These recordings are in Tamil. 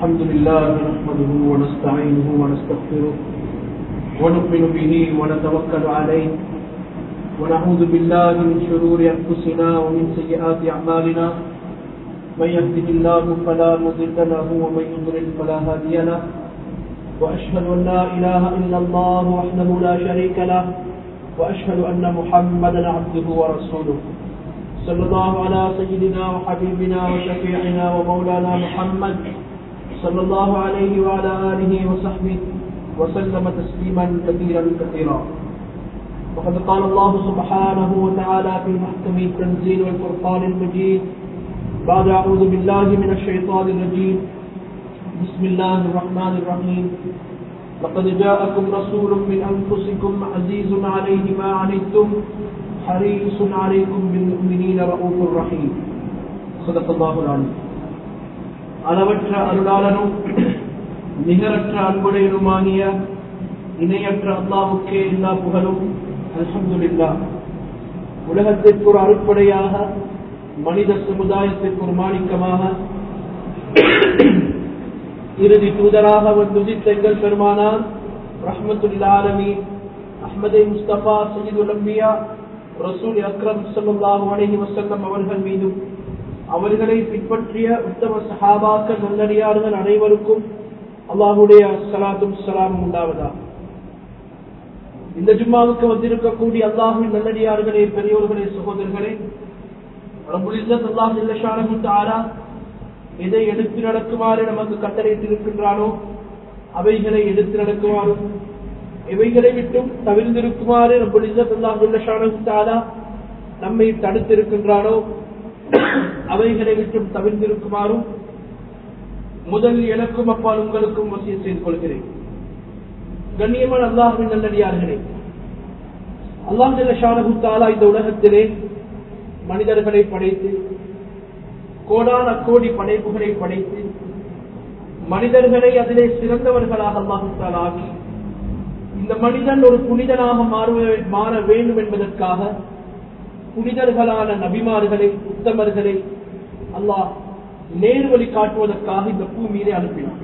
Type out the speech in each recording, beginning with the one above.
الحمد لله نحمده ونستعينه ونستغفره ونؤمن به ونتوكل عليه ونعوذ بالله من شرور أنفسنا ومن سيئات أعمالنا من يهده الله فلا مضل له ومن يضلل فلا هادي له وأشهد أن لا إله إلا الله وحده لا شريك له وأشهد أن محمدا عبده ورسوله صلى الله على سيدنا وحبيبنا وشفيعنا ومولانا محمد صلى الله عليه وعلى آله وصحبه وسلم تسليما كثيرا كثيرا وقد قال الله سبحانه وتعالى في محكم التنزيل والفرقان المجيد بعد أعوذ بالله من الشيطان الرجيم بسم الله الرحمن الرحيم لقد جاءكم رسول من أنفسكم عزيز عليه ما عنتم حريص عليكم بالمؤمنين رؤوف رحيم صدق الله العليم அளவற்ற அருளாளனும் நிகரற்ற அன்புடையனுமாகிய இணையற்ற அல்லாவுக்கே எல்லா புகழும் அல்ஹம்துலில்லா உலகத்திற்கு ஒரு அறுப்படையாக மனித சமுதாயத்திற்கு ஒரு மாணிக்கமாக இறுதி தூதராக வந்து உதித்த எங்கள் பெருமானார் ரஹமத்துல்லாலமி அஹமதே முஸ்தபா சயீதுல் அம்பியா ரசூல் அக்ரம் சல்லாஹூ அலஹி வசல்லம் அவர்கள் மீதும் அவர்களை பின்பற்றிய உத்தம சஹாபாக்கள் நல்லடியார்கள் அனைவருக்கும் அல்லாஹுடைய சலாத்தும் சலாமும் உண்டாவதா இந்த ஜும்மாவுக்கு வந்திருக்கக்கூடிய அல்லாஹின் நல்லடியார்களே பெரியோர்களே சகோதரர்களே அல்லாஹ் எதை எடுத்து நடக்குமாறு நமக்கு கட்டளையிட்டிருக்கின்றானோ அவைகளை எடுத்து நடக்குமாறும் எவைகளை விட்டும் தவிர்ந்திருக்குமாறு அல்லாஹுல்லா நம்மை தடுத்திருக்கின்றானோ அவைகளை விட்டும் தவிர்ந்திருக்குமாறும் முதல் எனக்கும் அப்பால் உங்களுக்கும் வசிய செய்து கொள்கிறேன் கண்ணியமான அல்லாஹின் நல்லடியார்களே அல்லாஹ் இந்த உலகத்திலே மனிதர்களை படைத்து கோடான கோடி படைப்புகளை படைத்து மனிதர்களை அதிலே சிறந்தவர்களாக அல்லாஹால் ஆக்கி இந்த மனிதன் ஒரு புனிதனாக மாற வேண்டும் என்பதற்காக புனிதர்களான நபிமார்களை உத்தமர்களை அல்லாஹ் நேர்வழி காட்டுவதற்காக இந்த பூமியிலே அனுப்பினார்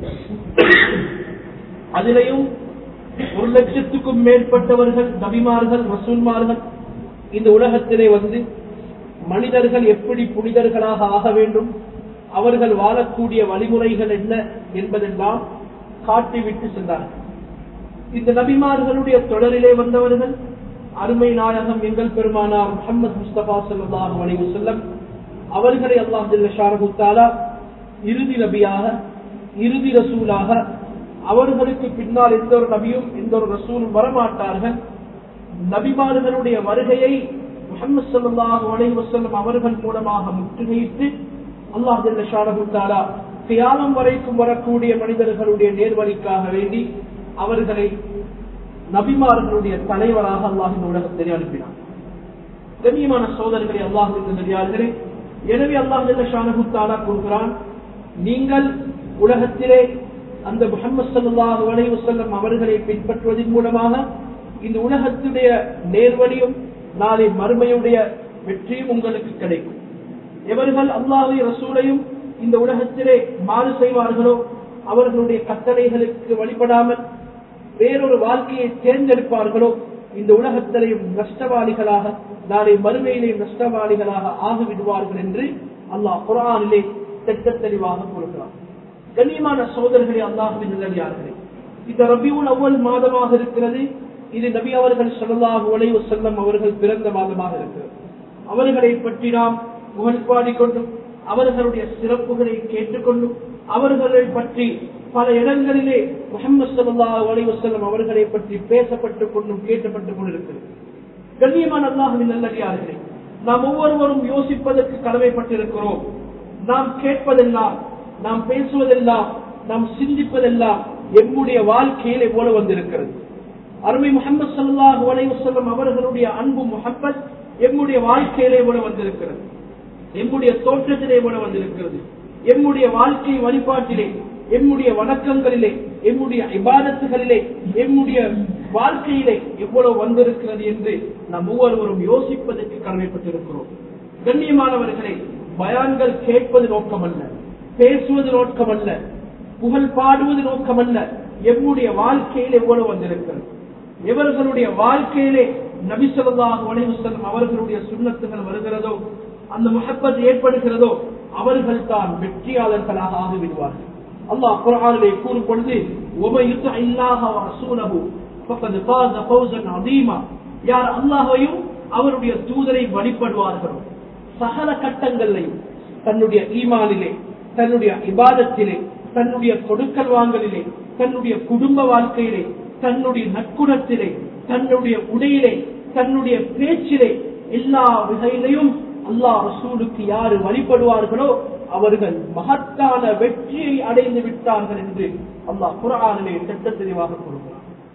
அதிலையும் ஒரு லட்சத்துக்கும் மேற்பட்டவர்கள் நபிமார்கள் ரசூல்மார்கள் இந்த உலகத்திலே வந்து மனிதர்கள் எப்படி புனிதர்களாக ஆக வேண்டும் அவர்கள் வாழக்கூடிய வழிமுறைகள் என்ன என்பதெல்லாம் காட்டிவிட்டு சென்றார்கள் இந்த நபிமார்களுடைய தொடரிலே வந்தவர்கள் அருமை நாயகம் எங்கள் பெருமானார் முகமது முஸ்தபா சல்லாஹ் அலைவு செல்லம் அவர்களை அல்லாஹாலா இறுதி நபியாக இறுதி ரசூலாக அவர்களுக்கு பின்னால் எந்த ஒரு நபியும் எந்த ஒரு ரசூலும் வரமாட்டார்கள் நபிமார்களுடைய வருகையை முகமது சல்லாஹ் அலைவு வசல்லம் அவர்கள் மூலமாக முற்றுகையிட்டு அல்லாஹ் ஷாரகுத்தாலா தியானம் வரைக்கும் வரக்கூடிய மனிதர்களுடைய நேர்வழிக்காக வேண்டி அவர்களை நபிமார்களுடைய தலைவராக அல்லாஹ் இந்த உலகத்திலே அனுப்பினார் கண்ணியமான சோதனைகளை அல்லாஹுக்கு தெரியார்களே எனவே அல்லாஹ் ஷானகுத்தாலா கூறுகிறான் நீங்கள் உலகத்திலே அந்த முகமது சல்லாஹூ அலை வசல்லம் அவர்களை பின்பற்றுவதன் மூலமாக இந்த உலகத்துடைய நேர்வழியும் நாளை மறுமையுடைய வெற்றியும் உங்களுக்கு கிடைக்கும் எவர்கள் அல்லாஹை ரசூலையும் இந்த உலகத்திலே மாறு செய்வார்களோ அவர்களுடைய கட்டளைகளுக்கு வழிபடாமல் வேறொரு வாழ்க்கையை தேர்ந்தெடுப்பார்களோ இந்த உலகத்திலையும் நஷ்டவாளிகளாக நாளை மறுமையிலேயும் நஷ்டவாளிகளாக ஆகிவிடுவார்கள் என்று அல்லாஹ் குரானிலே திட்ட தெளிவாக கொடுக்கிறார் கண்ணியமான சோதர்களே அல்லாஹுவின் நல்லடியார்களே இந்த ரபியுல் அவ்வல் மாதமாக இருக்கிறது இது நபி அவர்கள் சொல்லலாக உழைவு செல்லம் அவர்கள் பிறந்த மாதமாக இருக்கிறது அவர்களை பற்றி நாம் புகழ் பாடிக்கொண்டும் அவர்களுடைய சிறப்புகளை கேட்டுக்கொண்டும் அவர்களை பற்றி பல இடங்களிலே முகமது சல்லா அலைவசல்லம் அவர்களை பற்றி பேசப்பட்டுக் கொண்டும் கேட்கப்பட்டுக் கொண்டிருக்கிறது கண்ணியமான அல்லாஹுவின் நல்லடியார்களே நாம் ஒவ்வொருவரும் யோசிப்பதற்கு கடமைப்பட்டிருக்கிறோம் நாம் கேட்பதெல்லாம் நாம் பேசுவதெல்லாம் நாம் சிந்திப்பதெல்லாம் எம்முடைய வாழ்க்கையிலே போல வந்திருக்கிறது அருமை முகமது சல்லாஹூ அலைவசல்லம் அவர்களுடைய அன்பு முகப்பத் எம்முடைய வாழ்க்கையிலே போல வந்திருக்கிறது எம்முடைய தோற்றத்திலே போல வந்திருக்கிறது எம்முடைய வாழ்க்கை வழிபாட்டிலே எம்முடைய வணக்கங்களிலே எம்முடைய இபாதத்துகளிலே எம்முடைய வாழ்க்கையிலே எவ்வளவு வந்திருக்கிறது என்று நாம் ஒவ்வொருவரும் யோசிப்பதற்கு கடமைப்பட்டிருக்கிறோம் கண்ணியமானவர்களே பயான்கள் கேட்பது நோக்கமல்ல பேசுவது நோக்கமல்ல புகழ் பாடுவது நோக்கமல்ல எம்முடைய வாழ்க்கையில் எவ்வளவு வந்திருக்கிறது எவர்களுடைய வாழ்க்கையிலே நபிசல்லாஹ் செல்லும் அவர்களுடைய சுண்ணத்துகள் வருகிறதோ அந்த முகப்பத் ஏற்படுகிறதோ அவர்கள் தான் வெற்றியாளர்களாக ஆகிவிடுவார்கள் அல்லாஹ் குரானிலே கூறும் பொழுது யார் அல்லாஹையும் அவருடைய தூதரை வழிபடுவார்களோ சகல கட்டங்களிலையும் தன்னுடைய ஈமானிலே தன்னுடைய இபாதத்திலே தன்னுடைய கொடுக்கல் வாங்கலிலே தன்னுடைய குடும்ப வாழ்க்கையிலே தன்னுடைய நற்குணத்திலே தன்னுடைய உடையிலே தன்னுடைய பேச்சிலே எல்லா வகையிலையும் அல்லாஹ் ரசூலுக்கு யாரு வழிபடுவார்களோ அவர்கள் மகத்தான வெற்றியை அடைந்து விட்டார்கள் என்று அல்லாஹ் குரானிலே திட்ட தெளிவாக கூறுகிறார்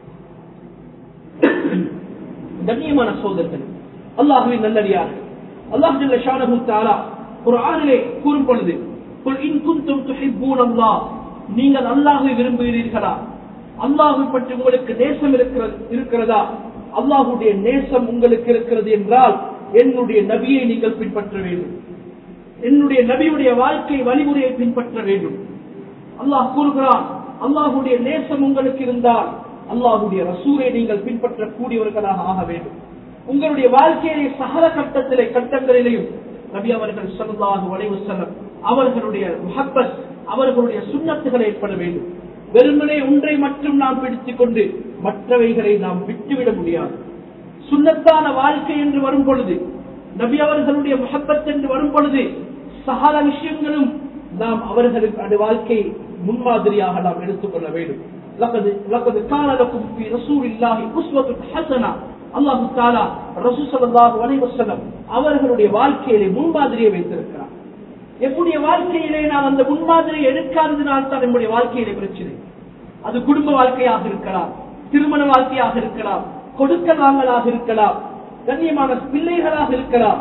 கண்ணியமான சோதர்கள் அல்லாஹுவின் நல்லடியார்கள் அல்லாஹ் ஜல்ல ஷானஹு தஆலா குர்ஆனிலே கூறும் பொழுது குல் இன் குன்தும் துஹிப்பூன அல்லாஹ் நீங்கள் அல்லாஹ்வை விரும்புகிறீர்களா அல்லாஹ்வை பற்றி உங்களுக்கு நேசம் இருக்கிறது இருக்கிறதா அல்லாஹ்வுடைய நேசம் உங்களுக்கு இருக்கிறது என்றால் என்னுடைய நபியை நீங்கள் பின்பற்ற வேண்டும் என்னுடைய நபியுடைய வாழ்க்கை வழிமுறையை பின்பற்ற வேண்டும் அல்லாஹ் கூறுகிறான் அல்லாஹுடைய நேசம் உங்களுக்கு இருந்தால் அல்லாஹுடைய ரசூரை நீங்கள் பின்பற்றக்கூடியவர்களாக ஆக வேண்டும் உங்களுடைய வாழ்க்கையிலே சகல கட்டத்திலே கட்டங்களிலேயும் நபி அவர்கள் சொல்லலாக வளைவு செல்லம் அவர்களுடைய முகப்பத் அவர்களுடைய சுண்ணத்துகள் ஏற்பட வேண்டும் வெறுமனே ஒன்றை மட்டும் நாம் பிடித்துக் கொண்டு மற்றவைகளை நாம் விட்டுவிட முடியாது சுண்ணத்தான வாழ்க்கை என்று வரும் பொழுது நபி அவர்களுடைய முகப்பத் என்று வரும் பொழுது சகல விஷயங்களும் நாம் அவர்களுக்கு அந்த வாழ்க்கையை முன்மாதிரியாக நாம் எடுத்துக்கொள்ள வேண்டும் لقد لقد كان لكم في رسول الله اسوه حسنه அல்லாஹு தாலா ரசூ ஸல்லல்லாஹு அலைஹி வஸல்லம் அவர்களுடைய வாழ்க்கையிலே முன்மாதிரியை வைத்திருக்கிறார் எப்படிய வாழ்க்கையிலே நாம் அந்த முன்மாதிரியை எடுக்காததினால் தான் நம்முடைய வாழ்க்கையிலே பிரச்சனை அது குடும்ப வாழ்க்கையாக இருக்கலாம் திருமண வாழ்க்கையாக இருக்கலாம் கொடுக்கல் வாங்கலாக இருக்கலாம் கண்ணியமான பிள்ளைகளாக இருக்கலாம்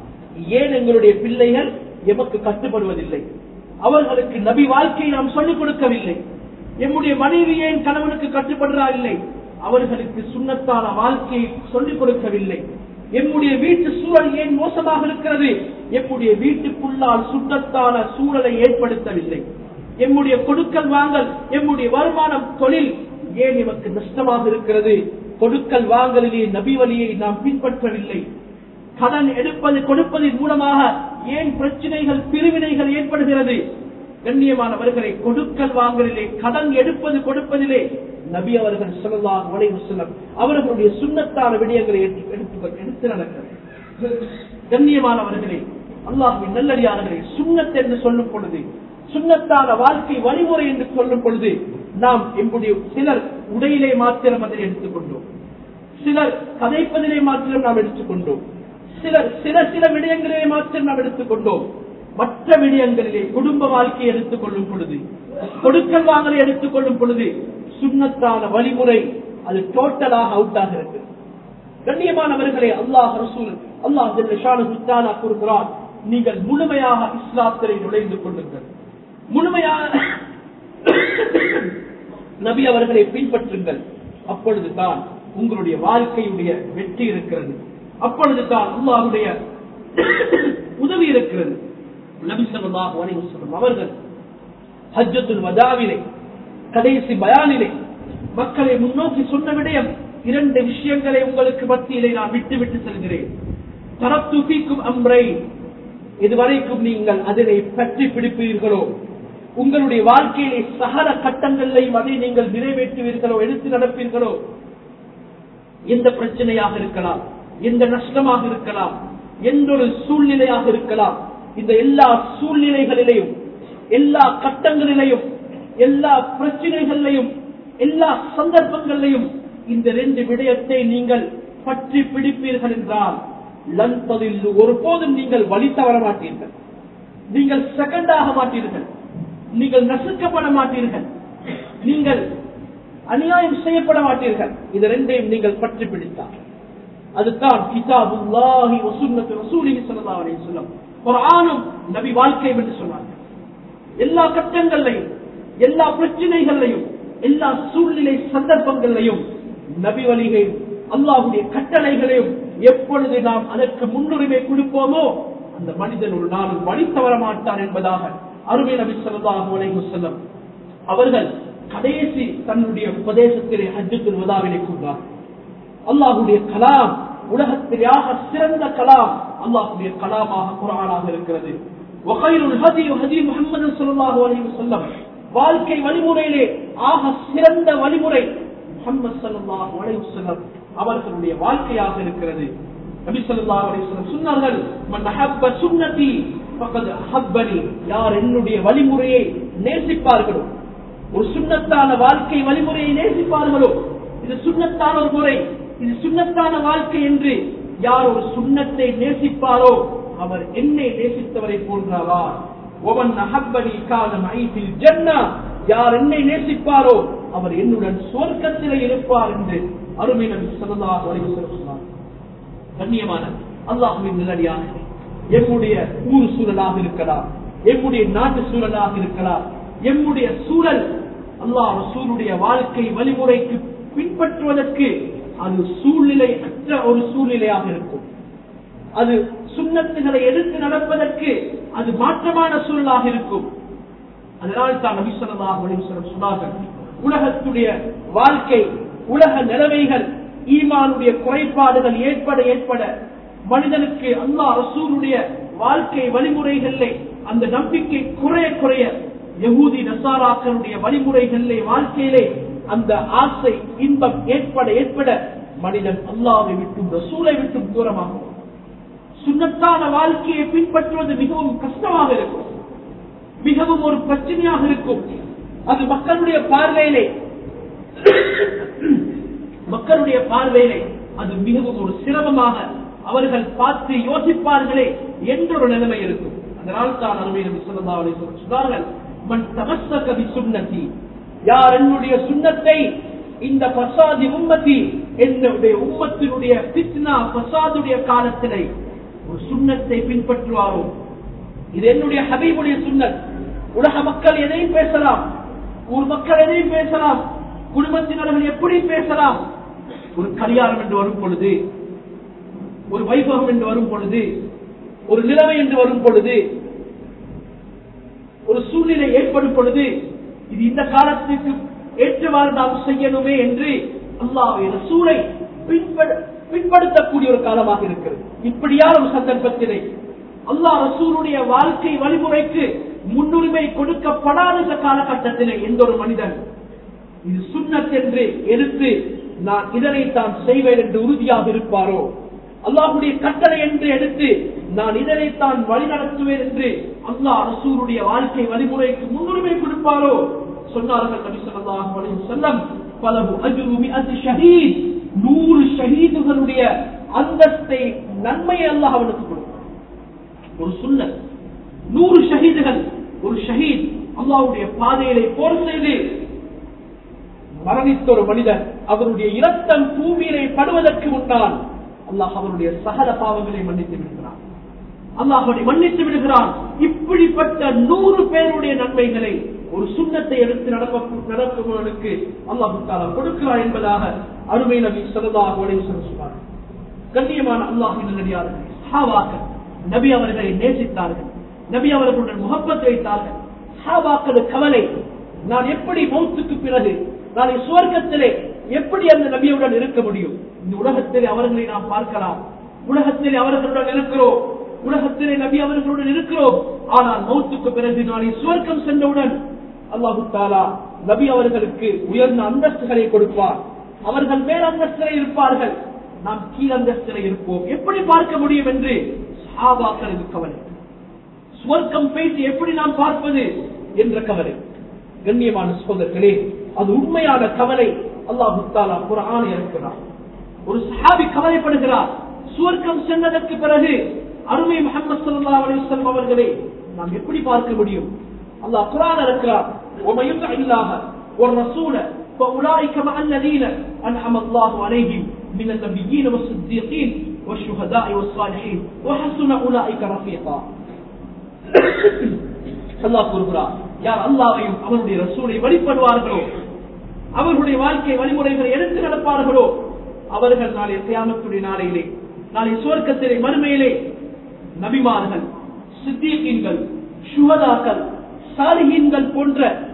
ஏன் எங்களுடைய பிள்ளைகள் எமக்கு கட்டுப்படுவதில்லை அவர்களுக்கு நபி வாழ்க்கையை நாம் சொல்லிக் கொடுக்கவில்லை எம்முடைய மனைவி ஏன் கணவனுக்கு கட்டுப்படுறா இல்லை அவர்களுக்கு சுண்ணத்தான வாழ்க்கையை சொல்லிக் கொடுக்கவில்லை எம்முடைய வீட்டு சூழல் ஏன் மோசமாக இருக்கிறது எம்முடைய வீட்டுக்குள்ளால் சுத்தத்தான சூழலை ஏற்படுத்தவில்லை எம்முடைய கொடுக்கல் வாங்கல் எம்முடைய வருமானம் தொழில் ஏன் எமக்கு நஷ்டமாக இருக்கிறது கொடுக்கல் வாங்கலிலே நபி வழியை நாம் பின்பற்றவில்லை கடன் எடுப்பது கொடுப்பதன் மூலமாக ஏன் பிரச்சனைகள் பிரிவினைகள் ஏற்படுகிறது கண்ணியமானவர்களை கொடுக்கல் வாங்கலிலே கடன் எடுப்பது கொடுப்பதிலே நபி அவர்கள் சொல்லலாம் வளைவு செல்லம் அவர்களுடைய சுண்ணத்தான விடயங்களை எடுத்து எடுத்து நடக்கிறது கண்ணியமானவர்களே அல்லாஹின் நல்லடியார்களே சுண்ணத் என்று சொல்லும் பொழுது சுண்ணத்தான வாழ்க்கை வழிமுறை என்று சொல்லும் பொழுது நாம் எங்களுடைய சிலர் உடையிலே மாத்திரம் அதை எடுத்துக்கொண்டோம் சிலர் கதைப்பதிலே மாத்திரம் நாம் எடுத்துக்கொண்டோம் சிலர் சில சில விடயங்களிலே மாத்திரம் நாம் எடுத்துக்கொண்டோம் மற்ற விடயங்களிலே குடும்ப வாழ்க்கையை எடுத்துக் கொள்ளும் பொழுது கொடுக்கல் வாங்கலை எடுத்துக் கொள்ளும் பொழுது சுண்ணத்தான வழிமுறை அது டோட்டலாக அவுட் ஆகிறது கண்ணியமானவர்களே அல்லாஹ் ரசூல் அல்லாஹ் கூறுகிறார் நீங்கள் முழுமையாக இஸ்லாத்திலே நுழைந்து கொள்ளுங்கள் முழுமையாக நபி அவர்களை பின்பற்றுங்கள் அப்பொழுதுதான் உங்களுடைய வாழ்க்கையுடைய வெற்றி இருக்கிறது அப்பொழுதுதான் அல்லாஹுடைய உதவி இருக்கிறது நபி ஸல்லல்லாஹு அலைஹி வஸல்லம் அவர்கள் ஹஜ்ஜத்துல் வதாவிலே கடைசி பயானிலே மக்களை முன்னோக்கி சொன்ன விடயம் இரண்டு விஷயங்களை உங்களுக்கு மத்தியிலே நான் விட்டு விட்டு செல்கிறேன் தரத்து பீக்கும் அம்ரை இதுவரைக்கும் நீங்கள் அதனை பற்றி பிடிப்பீர்களோ உங்களுடைய வாழ்க்கையிலே சகல கட்டங்களையும் அதை நீங்கள் நிறைவேற்றுவீர்களோ எடுத்து நடப்பீர்களோ எந்த பிரச்சனையாக இருக்கலாம் எந்த நஷ்டமாக இருக்கலாம் எந்த ஒரு சூழ்நிலையாக இருக்கலாம் இந்த எல்லா சூழ்நிலைகளிலையும் எல்லா கட்டங்களிலையும் எல்லா பிரச்சனைகளிலையும் எல்லா சந்தர்ப்பங்களிலையும் இந்த ரெண்டு விடயத்தை நீங்கள் பற்றி பிடிப்பீர்கள் என்றால் லன்பதில் ஒருபோதும் நீங்கள் வழி தவற மாட்டீர்கள் நீங்கள் செகண்ட் ஆக மாட்டீர்கள் நீங்கள் நசுக்கப்பட மாட்டீர்கள் நீங்கள் அநியாயம் செய்யப்பட மாட்டீர்கள் இது ரெண்டையும் நீங்கள் பற்றி பிடித்தார் அதுதான் கிதாபுல்லாஹி வசுன்னத்து ரசூலிஹி ஸல்லல்லாஹு அலைஹி வஸல்லம் குர்ஆனும் நபி வாழ்க்கை என்று சொன்னார்கள் எல்லா கட்டங்களையும் எல்லா பிரச்சனைகளையும் எல்லா சூழ்நிலை சந்தர்ப்பங்களையும் நபி வழிகையும் அல்லாஹுடைய கட்டளைகளையும் எப்பொழுது நாம் அதற்கு முன்னுரிமை கொடுப்போமோ அந்த மனிதன் ஒரு நாளும் வழி தவற மாட்டார் என்பதாக அருமை நபி ஸல்லல்லாஹு அலைஹி வஸல்லம் அவர்கள் கடைசி தன்னுடைய உபதேசத்திலே ஹஜ்ஜத்துல் வதாவிலே கூறினார் அல்லாஹுடைய கலாம் உலகத்திலேயாக சிறந்த கலாம் அல்லாஹுடைய கலாமாக குரானாக இருக்கிறது வகைருல் ஹதி ஹதி முகமது ஸல்லல்லாஹு அலைஹி வஸல்லம் வாழ்க்கை வழிமுறையிலே ஆக சிறந்த வழிமுறை முகமது ஸல்லல்லாஹு அலைஹி வஸல்லம் அவர்களுடைய வாழ்க்கையாக இருக்கிறது நபி ஸல்லல்லாஹு அலைஹி வஸல்லம் சொன்னார்கள் மன் அஹப்ப சுன்னதி ஃபகத் அஹப்பனி யார் என்னுடைய வழிமுறையை நேசிப்பார்களோ ஒரு சுண்ணத்தான வாழ்க்கை வழிமுறையை நேசிப்பார்களோ இது சுண்ணத்தான ஒரு முறை இது சுண்ணத்தான வாழ்க்கை என்று யார் ஒரு சுண்ணத்தை நேசிப்பாரோ அவர் என்னை நேசித்தவரை போன்றாவார் ஒவன் அஹப்பனி காலம் ஐபில் ஜன்னா யார் என்னை நேசிப்பாரோ அவர் என்னுடன் சுவர்க்கத்திலே இருப்பார் என்று அருமை நபி ஸல்லல்லாஹு அலைஹி வஸல்லம் சொன்னார் கண்ணியமான அல்லாஹுவின் நிலடியாக எம்முடைய ஊர் சூழலாக இருக்கலாம் எம்முடைய நாட்டு சூழலாக இருக்கலாம் எம்முடைய சூழல் அல்லாஹ் ரசூலுடைய வாழ்க்கை வழிமுறைக்கு பின்பற்றுவதற்கு அது சூழ்நிலை அற்ற ஒரு சூழ்நிலையாக இருக்கும் அது சுண்ணத்துகளை எடுத்து நடப்பதற்கு அது மாற்றமான சூழலாக இருக்கும் அதனால் தான் நபிசல்லாஹ் அலிஸ்வரம் சொன்னார்கள் உலகத்துடைய வாழ்க்கை உலக நிலைமைகள் ஈமானுடைய குறைபாடுகள் ஏற்பட ஏற்பட மனிதனுக்கு அல்லாஹ் ரசூலுடைய வாழ்க்கை வழிமுறைகளிலே அந்த நம்பிக்கை குறைய குறைய யகூதி நசாராக்களுடைய வழிமுறைகளிலே வாழ்க்கையிலே அந்த ஆசை இன்பம் ஏற்பட ஏற்பட மனிதன் அல்லாவை விட்டும் ரசூலை விட்டும் தூரமாகும் சுண்ணத்தான வாழ்க்கையை பின்பற்றுவது மிகவும் கஷ்டமாக இருக்கும் மிகவும் ஒரு பிரச்சனையாக இருக்கும் அது மக்களுடைய பார்வையிலே மக்களுடைய பார்வையிலே அது மிகவும் ஒரு சிரமமாக அவர்கள் பார்த்து யோசிப்பார்களே என்ற ஒரு நிலைமை இருக்கும் அதனால் தான் அருமை நபி ஸல்லல்லாஹு அலைஹி வஸல்லம் சொன்னார்கள் மன் தமஸ்ஸக பி சுன்னதி யார் என்னுடைய சுன்னத்தை இந்த பசாதி உம்மத்தி என்னுடைய உம்மத்தினுடைய பித்னா பசாதுடைய காலத்திலே ஒரு சுண்ணத்தை பின்பற்றுவாரோ இது என்னுடைய ஹபீபுடைய சுன்னத் உலக மக்கள் எதையும் பேசலாம் ஊர் மக்கள் எதையும் பேசலாம் குடும்பத்தினர்கள் எப்படி பேசலாம் ஒரு கல்யாணம் என்று வரும் பொழுது ஒரு வைபவம் என்று வரும் பொழுது ஒரு நிலைமை என்று வரும் பொழுது ஒரு சூழ்நிலை ஏற்படும் பொழுது இது இந்த காலத்துக்கு ஏற்றவாறு நாம் செய்யணுமே என்று அல்லாஹ் சூளை பின்படுத்தக்கூடிய ஒரு காலமாக இருக்கிறது இப்படியான ஒரு சந்தர்ப்பத்திலே அல்லாஹ் ரசூலுடைய வாழ்க்கை வழிமுறைக்கு முன்னுரிமை கொடுக்கப்படாத இந்த காலகட்டத்திலே எந்த ஒரு மனிதன் இது சுண்ணத் என்று எடுத்து நான் இதனை தான் செய்வேன் என்று உறுதியாக இருப்பாரோ அல்லாஹுடைய கட்டளை என்று எடுத்து நான் இதனைத்தான் வழிநடத்துவேன் என்று அல்லாஹ் ரசூருடைய வாழ்க்கை வழிமுறைக்கு முன்னுரிமை கொடுப்பாரோ சொன்னார்கள் நபி ஸல்லல்லாஹு அலைஹி வஸல்லம் பலஹு அஜ்ரு மிஅத் ஷஹீத் நூறு ஷஹீதுகளுடைய அந்தஸ்தை நன்மையை அல்லாஹ் அவனுக்கு கொடுப்பான் ஒரு சுன்னத் நூறு ஷஹீதுகள் ஒரு ஷஹீத் அல்லாஹ்வுடைய பாதையிலே போர் செய்து மரணித்த ஒரு மனிதன் அவருடைய இரத்தம் பூமியிலே படுவதற்கு முன்னால் அல்லாஹ் அவருடைய சகல பாவங்களை மன்னித்து விடுகிறான் அல்லாஹ் அவனை மன்னித்து விடுகிறான் இப்படிப்பட்ட நூறு பேருடைய நன்மைகளை ஒரு சுண்ணத்தை எடுத்து நடப்ப நடப்பவனுக்கு அல்லாஹு தாலா கொடுக்கிறார் என்பதாக அருமை நபி சொல்லதாக சொன்னார் கண்ணியமான அல்லாஹின் நல்லடியார்கள் சஹாபாக்கள் நபி அவர்களை நேசித்தார்கள் நபி அவர்களுடன் முகப்பத் வைத்தார்கள் சஹாபாக்கள் கவலை நான் எப்படி மௌத்துக்கு பிறகு நாளை சுவர்க்கத்திலே எப்படி அந்த நபியுடன் இருக்க முடியும் இந்த உலகத்திலே அவர்களை நாம் பார்க்கலாம் உலகத்திலே அவர்களுடன் இருக்கிறோம் உலகத்திலே நபி அவர்களுடன் இருக்கிறோம் ஆனால் மௌத்துக்கு பிறகு நாளை சுவர்க்கம் சென்றவுடன் அல்லாஹு தாலா நபி அவர்களுக்கு உயர்ந்த அந்தஸ்துகளை கொடுப்பார் அவர்கள் மேல் அந்தஸ்திலே இருப்பார்கள் நாம் கீழ் அந்தஸ்திலே இருப்போம் எப்படி பார்க்க முடியும் என்று சாபாக்களுக்கு கவலை சுவர்க்கம் பேசி எப்படி நாம் பார்ப்பது என்ற கவலை கண்ணியமான சோதர்களே அது உண்மையான கவலை அல்லாஹு தாலா குரான் இருக்கிறார் ஒரு சஹாபி கவலைப்படுகிறார் சுவர்க்கம் சென்றதற்கு பிறகு அருமை முகமது சல்லா அலிஸ்லாம் அவர்களை நாம் எப்படி பார்க்க முடியும் அல்லாஹ் குரான் இருக்கிறார் ومن الله والرسول فأولئك مع الذين أنعم الله عليهم من النبيين والصديقين والشهداء والصالحين وحسن أولئك رفيقا அல்லாஹ் கூறுகிறார் யார் அல்லாவையும் அவருடைய ரசூலை வழிபடுவார்களோ அவர்களுடைய வாழ்க்கை வழிமுறைகளை எடுத்து நடப்பார்களோ அவர்கள் நாளை தியாமத்துடைய நாளையிலே நாளை சுவர்க்கத்திலே மறுமையிலே நபிமார்கள் சித்தியீன்கள் சுகதாக்கள் சாலிஹீன்கள் போன்ற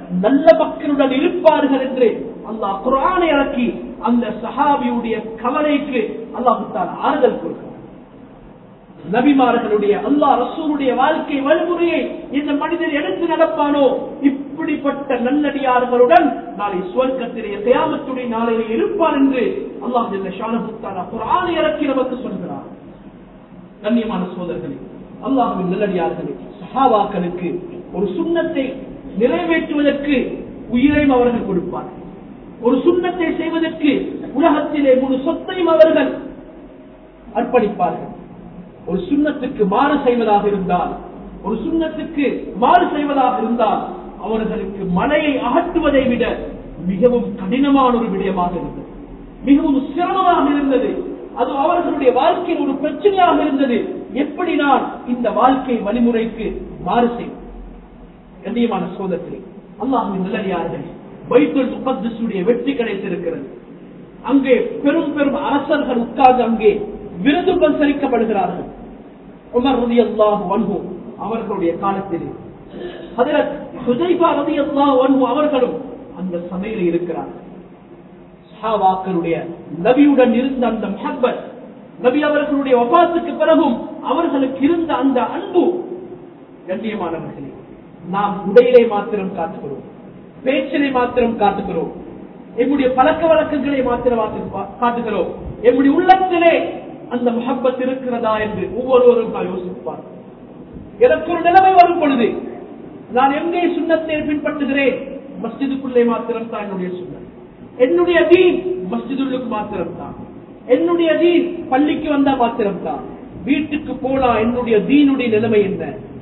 நல்ல மக்களுடன் இருப்பார்கள் என்று அல்லாஹ் குரானை இறக்கி அந்த சஹாபியுடைய கவலைக்கு அல்லாஹுத்தான் ஆறுதல் கொடுக்கிறார் நபிமார்களுடைய அல்லாஹ் ரசூலுடைய வாழ்க்கை வழிமுறையை இந்த மனிதன் எடுத்து நடப்பானோ இப்படிப்பட்ட நல்லடியார்களுடன் நாளை சுவர்க்கத்திலே கயாமத்துடைய நாளையிலே இருப்பார் என்று அல்லாஹ் ஷானபுத்தான குரானை இறக்கி நமக்கு சொல்கிறார் கண்ணியமான சோதர்களே அல்லாஹுவின் நல்லடியார்களே சஹாபாக்களுக்கு ஒரு சுண்ணத்தை நிறைவேற்றுவதற்கு உயிரையும் அவர்கள் கொடுப்பார்கள் ஒரு சுண்ணத்தை செய்வதற்கு உலகத்திலே முழு சொத்தையும் அவர்கள் அர்ப்பணிப்பார்கள் ஒரு சுண்ணத்துக்கு மாறு செய்வதாக இருந்தால் ஒரு சுண்ணத்துக்கு மாறு செய்வதாக இருந்தால் அவர்களுக்கு மலையை அகற்றுவதை விட மிகவும் கடினமான ஒரு விடயமாக இருந்தது மிகவும் சிரமமாக இருந்தது அது அவர்களுடைய வாழ்க்கையில் ஒரு பிரச்சனையாக இருந்தது எப்படி நான் இந்த வாழ்க்கை வழிமுறைக்கு மாறு செய்வேன் கண்ணியமான சோதத்திலே அல்லாஹின் நல்லடியார்கள் வைத்துல் முகத்துடைய வெற்றி கிடைத்திருக்கிறது அங்கே பெரும் பெரும் அரசர்கள் உட்கார்ந்து அங்கே விருது பரிசளிக்கப்படுகிறார்கள் உமர் ரதி அல்லாஹ் வன்ஹு அவர்களுடைய காலத்திலே ஹதரத் ஹுதைபா ரதி அல்லாஹ் வன்ஹு அவர்களும் அந்த சபையில் இருக்கிறார்கள் சஹாபாக்களுடைய நபியுடன் இருந்த அந்த மஹப்பத் நபி அவர்களுடைய வபாத்துக்கு பிறகும் அவர்களுக்கு இருந்த அந்த அன்பு கண்ணியமானவர்களே நாம் உடையிலே மாத்திரம் காட்டுகிறோம் பேச்சிலே மாத்திரம் காட்டுகிறோம் எம்முடைய பழக்க வழக்கங்களை மாத்திரம் காட்டுகிறோம் எம்முடைய உள்ளத்திலே அந்த முகப்பத் இருக்கிறதா என்று ஒவ்வொருவரும் யோசிப்பார் எனக்கு ஒரு நிலைமை வரும் பொழுது நான் எங்கே சுண்ணத்தை பின்பற்றுகிறேன் மஸ்ஜிதுக்குள்ளே மாத்திரம் தான் என்னுடைய சுண்ணம் என்னுடைய தீன் மஸ்ஜிதுள்ளுக்கு மாத்திரம் தான் என்னுடைய தீன் பள்ளிக்கு வந்தா மாத்திரம் தான் வீட்டுக்கு போனா என்னுடைய தீனுடைய நிலைமை என்ன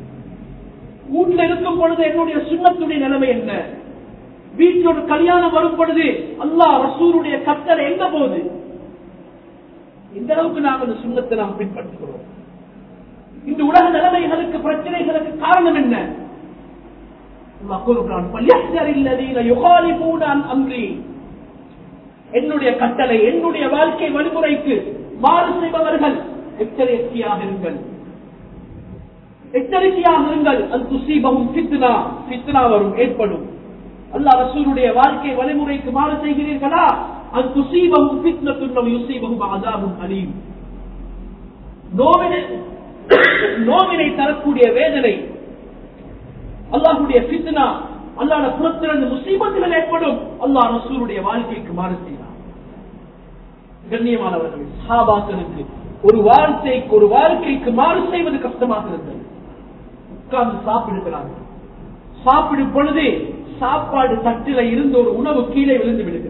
வீட்டுல இருக்கும் பொழுது என்னுடைய சுண்ணத்துடைய நிலைமை என்ன வீட்டில் ஒரு கல்யாணம் வரும் பொழுது அல்லா ரசூருடைய கட்டளை எங்க போகுது இந்த அளவுக்கு நாம் அந்த சுண்ணத்தை நாம் பின்பற்றுகிறோம் இந்த உலக நிலைமைகளுக்கு பிரச்சனைகளுக்கு காரணம் என்ன என்னுடைய கட்டளை என்னுடைய வாழ்க்கை வழிமுறைக்கு மாறு செய்பவர்கள் எச்சரிக்கையாக இருங்கள் எச்சரிக்கையாக இருங்கள் அது துசீபமும் பித்னா பித்னா வரும் ஏற்படும் அல்லா ரசூருடைய வாழ்க்கை வழிமுறைக்கு மாறு செய்கிறீர்களா அது துசீபமும் பித்னத்துன்னும் யுசீபமும் அதாபும் அலீம் நோவினை நோவினை தரக்கூடிய வேதனை அல்லாஹுடைய பித்னா அல்லாத புறத்திலிருந்து முசீபத்துகள் ஏற்படும் அல்லாஹ் ரசூருடைய வாழ்க்கைக்கு மாறு செய்யலாம் கண்ணியமானவர்கள் சாபாக்களுக்கு ஒரு வார்த்தைக்கு ஒரு வாழ்க்கைக்கு மாறு செய்வது கஷ்டமாக இருந்தது உட்கார்ந்து சாப்பிடுகிறார்கள் சாப்பிடும் பொழுது சாப்பாடு தட்டில இருந்து ஒரு உணவு கீழே விழுந்து விடுகிறது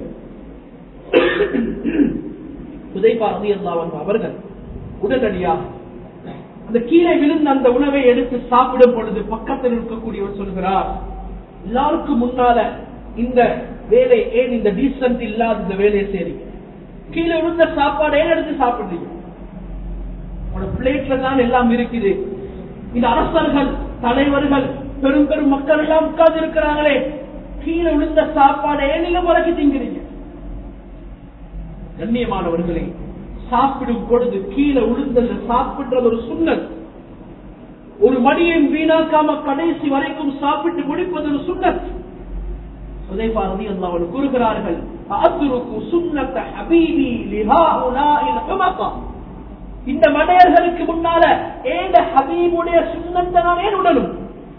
உதைப்பா ரதியல்லாஹு அவர்கள் உடனடியாக அந்த கீழே விழுந்த அந்த உணவை எடுத்து சாப்பிடும் பொழுது பக்கத்தில் இருக்கக்கூடியவர் சொல்கிறார் எல்லாருக்கும் முன்னால இந்த வேலை ஏன் இந்த டீசன்ட் இல்லாத இந்த வேலையை சரி கீழே விழுந்த சாப்பாடு ஏன் எடுத்து சாப்பிடுறீங்க உங்களோட பிளேட்ல தான் எல்லாம் இருக்குது இந்த அரசர்கள் தலைவர்கள் பெரும் பெரும் மக்கள் எல்லாம் உட்கார்ந்து இருக்கிறாங்களே கீழே விழுந்த சாப்பாடு ஏன் நீங்க முறைக்கு திங்கிறீங்க கண்ணியமானவர்களே சாப்பிடும் பொழுது கீழே விழுந்தது சாப்பிடுறது ஒரு சுண்ணல் ஒரு மடியையும் வீணாக்காம கடைசி வரைக்கும் சாப்பிட்டு முடிப்பது ஒரு சுண்ணத் சுதைபாரதி அல்லாமல் கூறுகிறார்கள் அத்துருக்கு சுண்ணத்த ஹபீபி லிஹாஉலாஇல் ஹுமகா இந்த மடையர்களுக்கு முன்னால ஏந்த ஹபீபுடைய சுண்ணத்தை நான் ஏன் உடனும்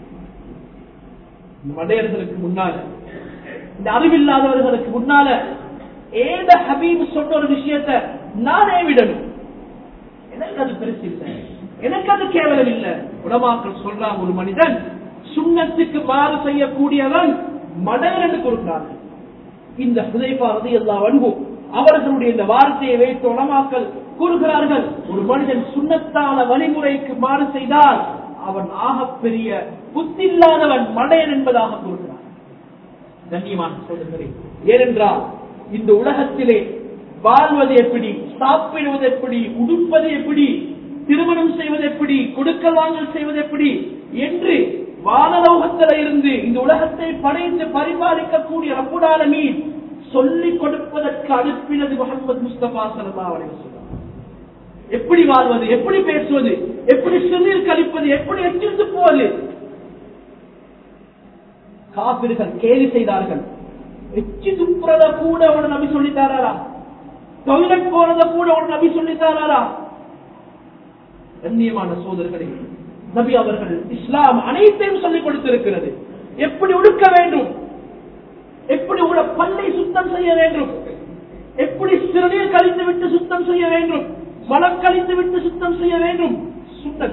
இந்த மடையர்களுக்கு முன்னால இந்த அறிவில்லாதவர்களுக்கு முன்னால ஏந்த ஹபீப் சொன்ன ஒரு விஷயத்தை நானே விடணும் எனக்கு அது பெருசு இல்லை எனக்கு அது கேவலம் இல்லை உடமாக்கள் சொல்றாங்க ஒரு மனிதன் சுண்ணத்துக்கு மாறு செய்யக்கூடியவன் மடையர் என்று கொடுக்கிறார்கள் இந்த ஹுதைபா ரதி எல்லா அன்பும் அவர்களுடைய இந்த வார்த்தையை வைத்து உலமாக்கள் கூறுகிறார்கள் ஒரு மனிதன் சுண்ணத்தான வழிமுறைக்கு மாறு செய்தால் அவன் ஆகப்பெரிய புத்தில்லாதவன் மடையன் என்பதாக கூறுகிறார் கண்ணியமான சொல்லுகிறேன் ஏனென்றால் இந்த உலகத்திலே வாழ்வது எப்படி சாப்பிடுவது எப்படி உடுப்பது எப்படி திருமணம் செய்வது எப்படி கொடுக்க வாங்கல் செய்வது எப்படி என்று வானலோகத்தில இருந்து இந்த உலகத்தை படைத்து பரிபாலிக்கக்கூடிய ரப்புடால மீன் சொல்லிக் கொடுப்பதற்கு அனுப்பினது முகமது முஸ்தபா சல்லா அலைவசம் எப்படி வாழ்வது எப்படி பேசுவது எப்படி சிறுநீர் கழிப்பது எப்படி எச்சிருந்து போவது காபிர்கள் கேலி செய்தார்கள் எச்சி துப்புறத கூட ஒரு நபி சொல்லித்தாரா டொய்லெட் போறத கூட ஒரு நபி சொல்லித்தாரா கண்ணியமான சோதர்களே நபி அவர்கள் இஸ்லாம் அனைத்தையும் சொல்லிக் கொடுத்திருக்கிறது எப்படி உடுக்க வேண்டும் எப்படி உள்ள பல்லை சுத்தம் செய்ய வேண்டும் எப்படி சிறுநீர் கழித்து விட்டு சுத்தம் செய்ய வேண்டும் மலம் கழித்து விட்டு சுத்தம் செய்ய வேண்டும் சுத்தம்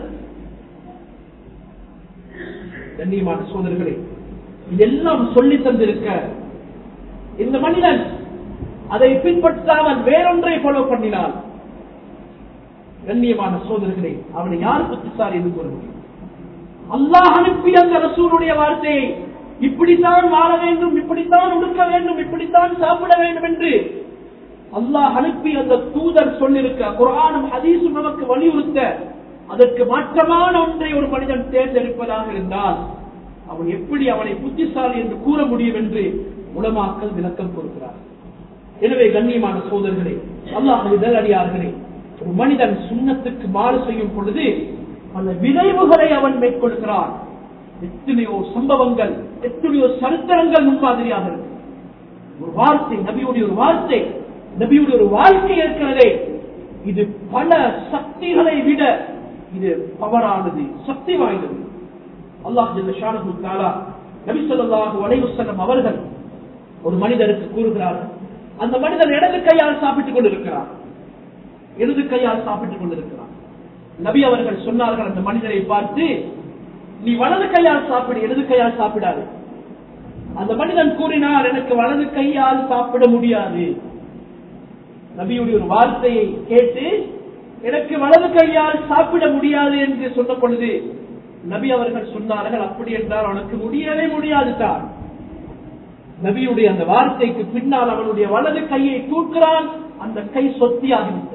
கண்ணியமான சோதர்களே இதெல்லாம் சொல்லி தந்திருக்க இந்த மனிதன் அதை பின்பற்றாமல் வேறொன்றை ஃபாலோ பண்ணினான் கண்ணியமான சோதர்களே அவனை யார் புத்திசாலி என்று கூற முடியும் அல்லாஹ் அனுப்பிய அந்த ரசூலுடைய வார்த்தையை இப்படித்தான் வாழ வேண்டும் இப்படித்தான் உடுக்க வேண்டும் இப்படித்தான் சாப்பிட வேண்டும் என்று அல்லாஹ் அனுப்பி அந்த தூதர் சொல்லிருக்க குரானும் ஹதீஸும் நமக்கு வலியுறுத்த அதற்கு மாற்றமான ஒன்றை ஒரு மனிதன் தேர்ந்தெடுப்பதாக இருந்தால் அவன் எப்படி அவனை புத்திசாலி என்று கூற முடியும் என்று உலமாக்கல் விளக்கம் கொடுக்கிறார் எனவே கண்ணியமான சோதர்களே அல்லாஹ் இதழடியார்களே ஒரு மனிதன் சுண்ணத்துக்கு மாறு செய்யும் பொழுது அந்த விளைவுகளை அவன் மேற்கொள்கிறான் எத்தனையோ சம்பவங்கள் எத்தனையோ சரித்திரங்கள் முன்மாதிரியாக இருக்கு ஒரு வார்த்தை நபியுடைய ஒரு வார்த்தை நபியுடைய ஒரு வாழ்க்கை இருக்கிறதே இது பல சக்திகளை விட இது பவரானது சக்தி வாய்ந்தது அல்லாஹ் ஷானு தாலா நபி சொல்லாஹு வலைவசல்லம் அவர்கள் ஒரு மனிதருக்கு கூறுகிறார்கள் அந்த மனிதன் இடது கையால் சாப்பிட்டுக் கொண்டிருக்கிறார் இடது கையால் சாப்பிட்டுக் கொண்டிருக்கிறார் நபி அவர்கள் சொன்னார்கள் அந்த மனிதரை பார்த்து நீ வலது கையால் சாப்பிடு இடது கையால் சாப்பிடாது அந்த மனிதன் கூறினார் எனக்கு வலது கையால் சாப்பிட முடியாது நபியுடைய ஒரு வார்த்தையை கேட்டு எனக்கு வலது கையால் சாப்பிட முடியாது என்று சொன்ன பொழுது நபி அவர்கள் சொன்னார்கள் அப்படி என்றால் உனக்கு முடியவே முடியாது தான் நபியுடைய அந்த வார்த்தைக்கு பின்னால் அவனுடைய வலது கையை தூக்குறான் அந்த கை சொத்தியாகிவிட்டது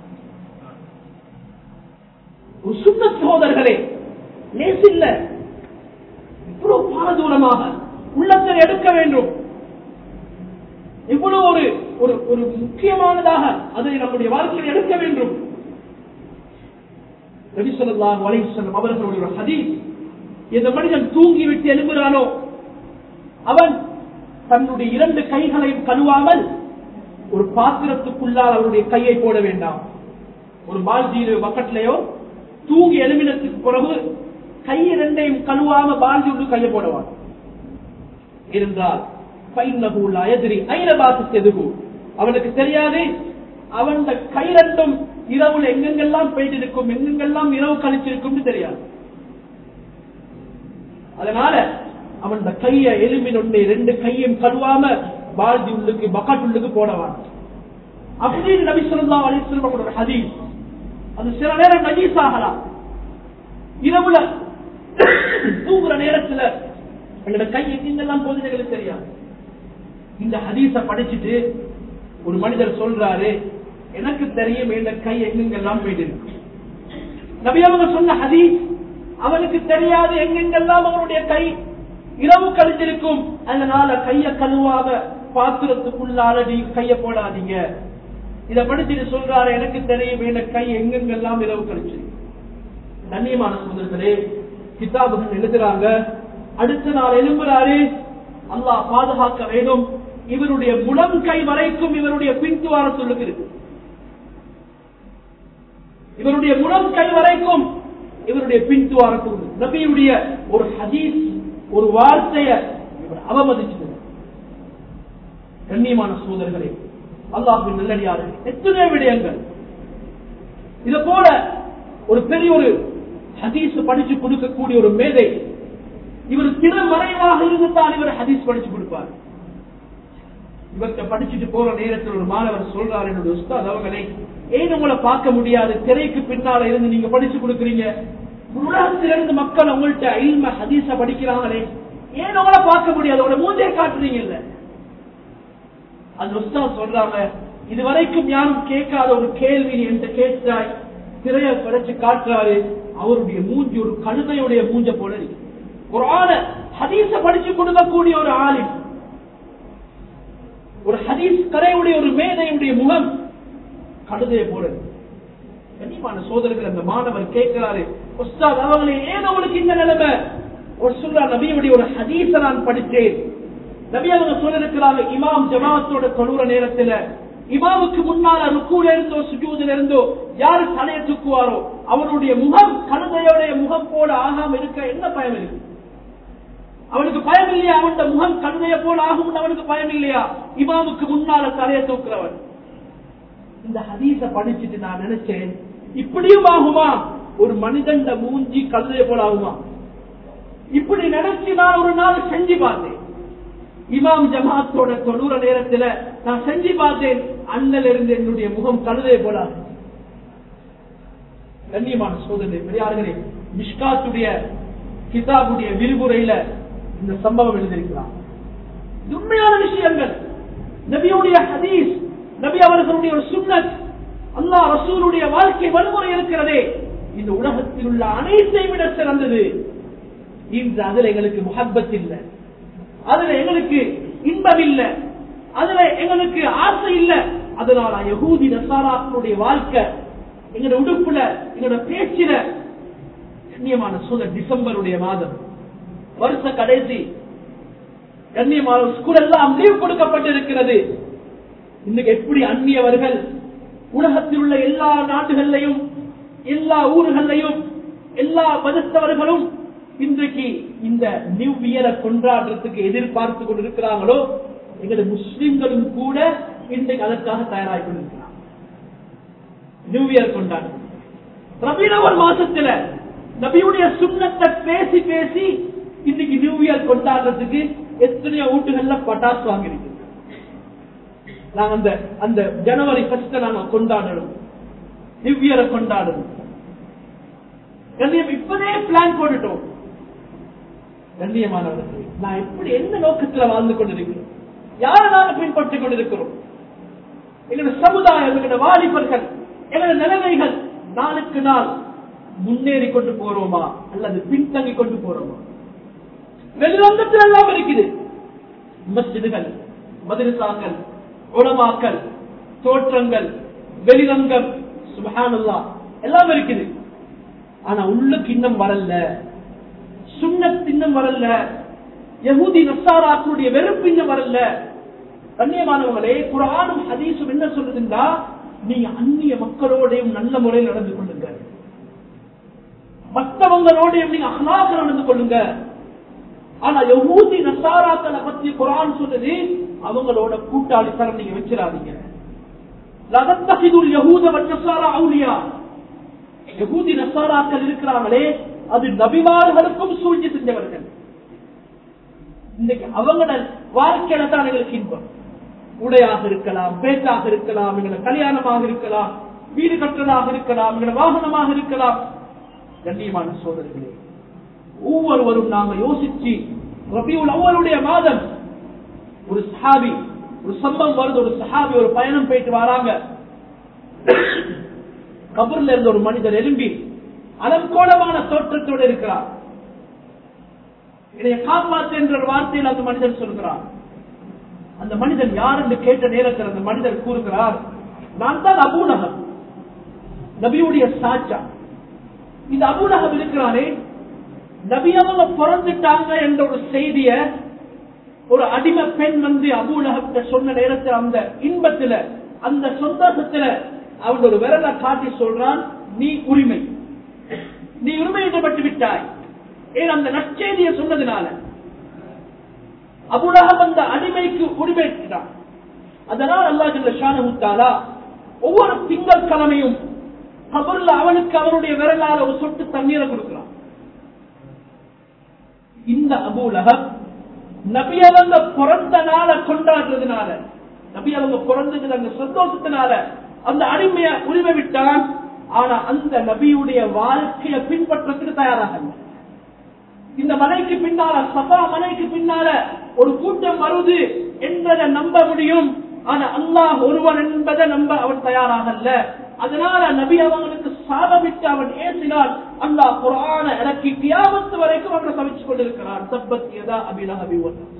ஒரு சுத்த சோதர்களே லேசில்ல இவ்வளவு பாரதூரமாக உள்ளத்தை எடுக்க வேண்டும் இவ்வளவு ஒரு ஒரு ஒரு முக்கியமானதாக அதை நம்முடைய வாழ்க்கையில் எடுக்க வேண்டும் நபிசல்லாஹ் வலைசல்லம் அவர்களுடைய ஒரு ஹதீஸ் இந்த மனிதன் தூங்கி விட்டு எழும்புகிறானோ அவன் தன்னுடைய இரண்டு கைகளையும் கழுவாமல் ஒரு பாத்திரத்துக்குள்ளால் அவருடைய கையை போட வேண்டாம் ஒரு பால்ஜியிலோ பக்கெட்லயோ தூங்கி எழுமினத்துக்கு பிறகு கை இரண்டையும் கழுவாம பால்ஜி ஒன்று கையை போடுவான் இருந்தால் அவனுக்கு தெரியாது அவன் கை ரெண்டும் இரவுல எங்கெங்கெல்லாம் போயிட்டு எங்கெங்கெல்லாம் இரவு கழிச்சிருக்கும் தெரியாது அதனால அவன் இந்த கைய எலும்பின் ஒண்ணு ரெண்டு கையும் கழுவாம பால்ஜி உள்ளுக்கு பக்கெட் உள்ளுக்கு போடவான் அப்படின்னு நபி சொல்லா அலிஸ்லம் ஹதீஸ் அது சில நேரம் நஜீஸ் ஆகலாம் இரவுல தூங்குற நேரத்துல எங்களோட கை எங்கெங்கெல்லாம் போகுது எங்களுக்கு தெரியாது இந்த ஹதீஸ படிச்சுட்டு ஒரு மனிதர் சொல்றாரு எனக்கு தெரியும் இந்த கை எங்கெங்கெல்லாம் போயிட்டு இருக்கு நபி அவங்க சொன்ன ஹதீஸ் அவனுக்கு தெரியாது எங்கெங்கெல்லாம் அவனுடைய கை இரவு கழிஞ்சிருக்கும் அதனால கைய கழுவாம பாத்திரத்துக்குள்ளால நீங்க கைய போடாதீங்க இத படிச்சுட்டு சொல்றாரு எனக்கு தெரியும் இந்த கை எங்கெங்கெல்லாம் இரவு கழிச்சிருக்கு கண்ணியமான சோதர்களே கிதாபுகள் எழுதுறாங்க அடுத்த நாள் எழும்புறாரு அல்லாஹ் பாதுகாக்க வேண்டும் இவருடைய முழம் கை வரைக்கும் இவருடைய பின்துவார சொல்லுக்கு இருக்கு இவருடைய முழம் கை வரைக்கும் இவருடைய பின்துவாரத்துக்கு நபியுடைய ஒரு ஹதீஸ் ஒரு வார்த்தைய இவர் அவமதிச்சது கண்ணியமான சோதர்களே அல்லாஹின் நல்லடியார்கள் எத்தனை விடயங்கள் இது போல ஒரு பெரிய ஒரு ஹதீஸ் படிச்சு கொடுக்கக்கூடிய ஒரு மேதை இவர் திறமறைவாக இருந்துதான் இவர் ஹதீஸ் படிச்சு கொடுப்பார் இவர்கிட்ட படிச்சுட்டு போற நேரத்தில் ஒரு மாணவர் சொல்றாரு என்னுடைய உஸ்தாத் அவர்களை ஏன் உங்களை பார்க்க முடியாது திரைக்கு பின்னால இருந்து நீங்க படிச்சு கொடுக்குறீங்க உலகத்திலிருந்து மக்கள் உங்கள்கிட்ட இல்ம ஹதீஸ படிக்கிறாங்களே ஏன் உங்களை பார்க்க முடியாது உங்களை மூஞ்சே காட்டுறீங்க இல்ல அந்த உஸ்தாத் சொல்றாங்க இதுவரைக்கும் யாரும் கேட்காத ஒரு கேள்வி நீ என்கிட்ட கேட்டாய் திரைய படைச்சு காட்டுறாரு அவருடைய மூஞ்சி ஒரு கழுதையுடைய மூஞ்ச போல இருக்கு ஒரு ஆள ஹதீஸ படிச்சு கொடுக்கக்கூடிய ஒரு ஆளின் ஒரு ஹதீஸ் கரையுடைய ஒரு மேதையுடைய முகம் கழுதையை போல இருக்கு கண்ணியமான சோதரர்கள் அந்த மாணவர் கேட்கிறாரு உஸ்தாத் அவங்களே ஏன் உங்களுக்கு இந்த நிலைமை ஒரு சொல்ற நபியுடைய ஒரு ஹதீஸ நான் படித்தேன் நபி அவங்க சொல்லிருக்கிறாங்க இமாம் ஜமாத்தோட தொழுற நேரத்துல இமாமுக்கு முன்னால ருக்கூல இருந்தோ சுஜூதில் இருந்தோ யாரு தலையை தூக்குவாரோ அவனுடைய முகம் கழுதையோடைய முகம் போல ஆகாம இருக்க என்ன பயம் இருக்கு அவனுக்கு பயம் இல்லையா அவன் முகம் கழுதைய போல ஆகும் அவனுக்கு பயம் இல்லையா இமாமுக்கு முன்னால தலையை தூக்குறவன் இந்த ஹதீஸ படிச்சுட்டு நான் நினைச்சேன் இப்படியும் ஆகுமா ஒரு மனிதன் மூஞ்சி கழுதைய போல ஆகுமா இப்படி நினைச்சு நான் ஒரு நாள் செஞ்சு பார்த்தேன் இமாம் ஜமாத்தோட தொழுற நேரத்துல நான் செஞ்சு பார்த்தேன் அண்ணல் இருந்து என்னுடைய முகம் கழுதைய போல ஆகுது. கண்ணியமான சோதனை பெரியார்களே மிஷ்காத்துடைய கிதாபுடைய விரிவுரையில இந்த சம்பவம் எழுதியிருக்கிறார் இது உண்மையான விஷயங்கள் நபியுடைய ஹதீஸ் நபி அவர்களுடைய ஒரு சுன்னத் அல்லாஹ் ரசூலுடைய வாழ்க்கை வழிமுறை இருக்கிறதே இந்த உலகத்தில் உள்ள அனைத்தை விட சிறந்தது இன்று அதுல எங்களுக்கு முகப்பத் இல்லை அதுல எங்களுக்கு இன்பம் இல்லை அதுல எங்களுக்கு ஆசை இல்லை அதனால யகூதி நசாராக்களுடைய வாழ்க்கை எங்களோட உடுப்புல எங்களோட பேச்சில கண்ணியமான சூழல் டிசம்பருடைய மாதம் வருஷ கடைசி கண்ணியமான ஸ்கூல் எல்லாம் லீவ் கொடுக்கப்பட்டிருக்கிறது இன்னைக்கு எப்படி அந்நியவர்கள் உலகத்தில் உள்ள எல்லா நாடுகள்லையும் எல்லா ஊர்களையும் எல்லா மதத்தவர்களும் இன்றைக்கு இந்த நியூ இயரை கொண்டாடுறதுக்கு எதிர்பார்த்து கொண்டிருக்கிறாங்களோ எங்களுடைய முஸ்லிம்களும் கூட இன்றைக்கு அதற்காக தயாராகி கொண்டிருக்கிறாங்க நியூ இயர் கொண்டாடு ரபீனவர் மாசத்துல நபியுடைய சுண்ணத்தை பேசி பேசி இன்னைக்கு நியூ இயர் கொண்டாடுறதுக்கு எத்தனையோ வீட்டுகள்ல பட்டாசு வாங்கிருக்கு நாங்க அந்த அந்த ஜனவரி ஃபர்ஸ்ட் நாங்க கொண்டாடணும் நியூ இயரை கொண்டாடணும் கண்ணியம் இப்பதே பிளான் போட்டுட்டோம் கண்ணியமானவர்கள் நான் எப்படி எந்த நோக்கத்துல வாழ்ந்து கொண்டிருக்கிறோம் யாரை நாங்க பின்பற்றிக் கொண்டிருக்கிறோம் எங்களுடைய சமுதாயம் எங்களுடைய வாலிபர்கள் எங்களுடைய நிலைமைகள் நாளுக்கு நாள் முன்னேறி கொண்டு போறோமா அல்லது பின்தங்கி கொண்டு போறோமா வெளிரங்கத்தில் எல்லாம் இருக்குது மஸ்ஜிதுகள் மதுரசாக்கள் உளமாக்கல் தோற்றங்கள் வெளிரங்கம் சுபஹானல்லா எல்லாம் இருக்குது ஆனா உள்ளுக்கு இன்னும் வரல சுண்ணத் இன்னும் வரல யகுதி நசாராக்களுடைய வெறுப்பு இன்னும் வரல கண்ணியமானவங்களே குரானும் ஹதீஸும் என்ன சொல்லுதுன்னா நீங்க அந்நிய மக்களோடையும் நல்ல முறையில் நடந்து கொள்ளுங்க மற்றவங்களோடையும் நீங்க அகலாக நடந்து கொள்ளுங்க ஆனா யகூதி நசாராக்களை பத்தி குரான் சொல்லுது அவங்களோட கூட்டாளித்தனம் நீங்க வச்சிடாதீங்க லதத்தகிதுல் யகூத வன்னசாரா அவுலியா யகூதி நசாராக்கள் இருக்கிறாங்களே அது நபிமார்களுக்கும் சூழ்ச்சி செஞ்சவர்கள் இன்னைக்கு அவங்களோட வாழ்க்கையில தான் எங்களுக்கு இன்பம் உடையாக இருக்கலாம் பேச்சாக இருக்கலாம் எங்களோட கல்யாணமாக இருக்கலாம் வீடு கட்டுறதாக இருக்கலாம் எங்களோட வாகனமாக இருக்கலாம் கண்ணியமான சோதர்களே ஒவ்வொருவரும் நாங்க யோசிச்சு ரபியுல் அவ்வளுடைய மாதம் ஒரு சஹாபி ஒரு சம்பவம் வருது ஒரு சஹாபி ஒரு பயணம் போயிட்டு வராங்க கபர்ல இருந்த ஒரு மனிதர் எழும்பி அலங்கோலமான தோற்றத்தோடு இருக்கிறார் இதைய காப்பாற்று என்ற ஒரு வார்த்தையில் அந்த மனிதன் சொல்கிறார் அந்த மனிதன் யார் என்று கேட்ட நேரத்தில் அந்த மனிதர் கூறுகிறார் நான் தான் அபூலகம் நபியுடைய சாச்சா இந்த அபூலகம் இருக்கிறாரே நபி அவங்க பிறந்துட்டாங்க என்ற ஒரு செய்திய ஒரு அடிமை பெண் வந்து அபூலகத்தை சொன்ன நேரத்தில் அந்த இன்பத்துல அந்த சந்தோஷத்துல அவன் ஒரு விரலை காட்டி சொல்றான் நீ உரிமை நீ உரிமையிடப்பட்டு விட்டாய் ஏன் அந்த நற்செய்தியை சொன்னதுனால அபுலகம் அந்த அடிமைக்கு உரிமையிட்டான் அதனால் அல்லா ஷானமுத்தாலா ஒவ்வொரு திங்கள் கிழமையும் கபர்ல அவனுக்கு அவனுடைய விரலால ஒரு சொட்டு தண்ணீரை கொடுக்கிறான் இந்த அபூலகம் நபி அவங்க பிறந்த நாளை கொண்டாடுறதுனால நபி அவங்க பிறந்தது அந்த சந்தோஷத்தினால அந்த அடிமைய உரிமை விட்டான் ஆனா அந்த நபியுடைய வாழ்க்கையை பின்பற்றத்துக்கு தயாராக இல்லை இந்த மலைக்கு பின்னால சபா மலைக்கு பின்னால ஒரு கூட்டம் வருது என்பதை நம்ப முடியும் ஆனா அல்லாஹ் ஒருவன் என்பதை நம்ப அவன் தயாராகல்ல அதனால நபி அவங்களுக்கு சாபமிட்டு அவன் ஏசினால் அல்லாஹ் குரான இறக்கி கியாமத்து வரைக்கும் அவனை சமைச்சு கொண்டிருக்கிறான் சப்பத் எதா அபிலஹபி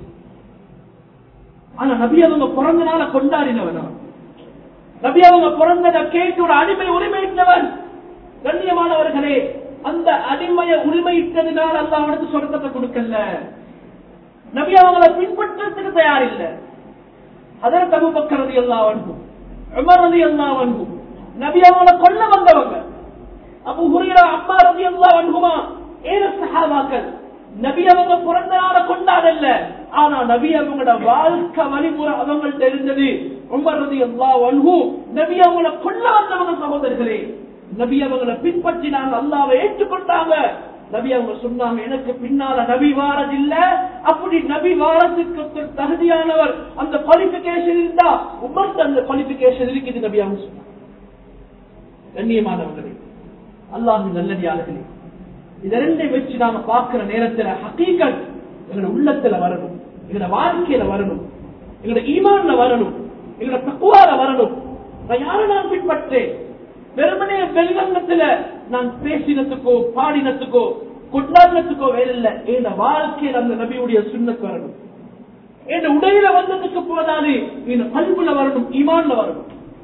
ஆனா நபி அவங்க பிறந்த நாள கொண்டாடினவன் அவன் நபி அவங்க பிறந்ததை கேட்டு ஒரு அடிமை உரிமையிட்டவன் கண்ணியமானவர்களே அந்த அடிமைய உரிமையிட்டதுனால அல்லாஹ் அவனுக்கு சொர்க்கத்தை கொடுக்கல நபி அவங்களை பின்பற்றத்துக்கு தயார் இல்ல அதற்கு அபுபக்கர் ரதி அல்லா வன்பும் உமர் ரதி அல்லா வன்பும் நபி அவங்களை கொல்ல வந்தவங்க அபு ஹுரைரா அம்மா ரதி அல்லா வன்புமா ஏழு சஹாபாக்கள் நபி அவங்க பிறந்த நாள கொண்டாடல ஆனா நபி அவங்களோட வாழ்க்கை வழிமுறை அவங்கள்ட்ட இருந்தது உமர் ரதி அல்லா வன்பு நபி அவங்களை கொல்ல வந்தவங்க சகோதரர்களே நபி அவங்களை பின்பற்றினாங்க அல்லாவை ஏற்றுக்கொண்டாங்க நபி அவங்க சொன்னாங்க எனக்கு பின்னால நபி வாரது இல்ல அப்படி நபி வாரத்துக்கு ஒருத்தர் தகுதியானவர் அந்த குவாலிபிகேஷன் இருந்தா உமர்ந்து அந்த குவாலிபிகேஷன் இருக்குது நபி அவங்க சொன்னாங்க கண்ணியமானவர்களே அல்லாஹின் நல்லடியாளர்களே இத ரெண்டையும் வச்சு நாம பார்க்கிற நேரத்துல ஹக்கீகத் எங்களோட உள்ளத்துல வரணும் எங்களோட வாழ்க்கையில வரணும் எங்களோட ஈமான்ல வரணும் எங்களோட தக்குவால வரணும் நான் யாரை நான் பின்பற்றேன் வெறுமனே வெளிரங்கத்துல நான் பேசினத்துக்கோ பாடினத்துக்கோ கொண்டாடினத்துக்கோ வேலையில்ல என் வாழ்க்கையில் அந்த நபியுடைய சுண்ணத்து வரணும் என் உடையில வந்ததுக்கு போதாலே என் பண்புல வரணும் ஈமான்ல வரணும்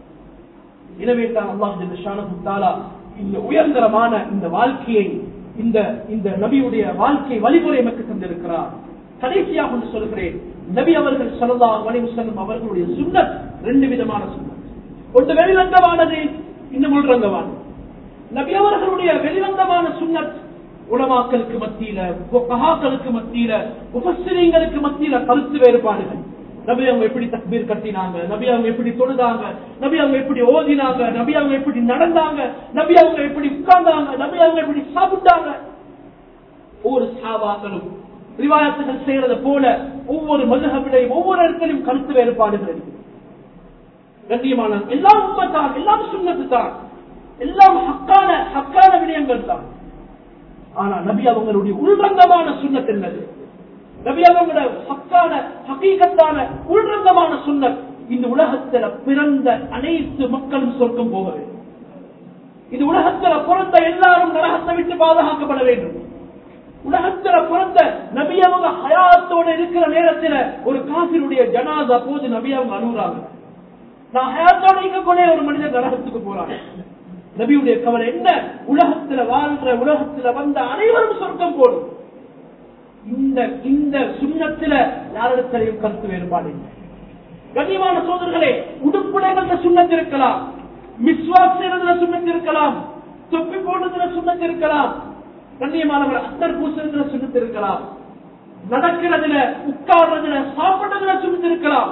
எனவே தான் அல்லாஹ் இந்த உயர்ந்தரமான இந்த வாழ்க்கையை இந்த இந்த நபியுடைய வாழ்க்கை வழிமுறை நமக்கு தந்திருக்கிறார் கடைசியாக ஒன்று சொல்கிறேன் நபி அவர்கள் சல்லா வலிவு செல்லும் அவர்களுடைய சுண்ணத் ரெண்டு விதமான சுண்ணத் ஒன்று வெளிரங்கமானது இன்னும் உள்ரங்கமானது நபி அவர்களுடைய வெளிரங்கமான சுண்ணத் உலமாக்களுக்கு மத்தியில கஹாக்களுக்கு மத்தியில உபஸ்திரீங்களுக்கு மத்தியில கருத்து வேறுபாடுகள் நபி அவங்க எப்படி தக்பீர் கட்டினாங்க நபி அவங்க எப்படி தொழுதாங்க நபி அவங்க எப்படி ஓதினாங்க நபி அவங்க எப்படி நடந்தாங்க நபி அவங்க எப்படி உட்கார்ந்தாங்க நபி அவங்க எப்படி சாப்பிட்டாங்க ஒவ்வொரு சாபாக்களும் ரிவாயத்துகள் செய்யறத போல ஒவ்வொரு மதுகவிலையும் ஒவ்வொரு இடத்திலும் கருத்து வேறுபாடுகள் இருக்கு கண்ணியமான எல்லாம் உண்மைதான் எல்லாம் சுண்ணத்து தான் எல்லாம் ஹக்கான ஹக்கான விடயங்கள் தான் ஆனா நபி அவங்களுடைய உள்ரங்கமான சுண்ணத் என்னது நபி அவங்களோட ஹக்கான ஹக்கீகத்தான உள்ரங்கமான சுண்ணத் இந்த உலகத்துல பிறந்த அனைத்து மக்களும் சொர்க்கம் போக வேண்டும் இது உலகத்துல பிறந்த எல்லாரும் நரகத்தை விட்டு பாதுகாக்கப்பட வேண்டும் உலகத்துல பிறந்த நபி அவங்க ஹயாத்தோட இருக்கிற நேரத்துல ஒரு காசினுடைய ஜனாதா போது நபி அவங்க அழுகுறாங்க நான் ஹயாத்தோட இருக்கக்கூடிய ஒரு மனிதன் நரகத்துக்கு போறாங்க நபியுடைய கவலை என்ன உலகத்துல வாழ்ற உலகத்துல வந்த அனைவரும் சொர்க்கம் போடும் இந்த இந்த சுண்ணத்துல யாரிடத்திலையும் கருத்து வேறுபாடு இல்லை கண்ணியமான சோதர்களே உடுப்புடைகள் சுண்ணத்து இருக்கலாம் மிஸ்வாக் செய்யறதுல சுண்ணத்து இருக்கலாம் தொப்பி போடுறதுல சுண்ணத்து இருக்கலாம் கண்ணியமானவர் அத்தர் பூசுறதுல சுண்ணத்து இருக்கலாம் நடக்கிறதுல உட்கார்றதுல சாப்பிடுறதுல சுண்ணத்து இருக்கலாம்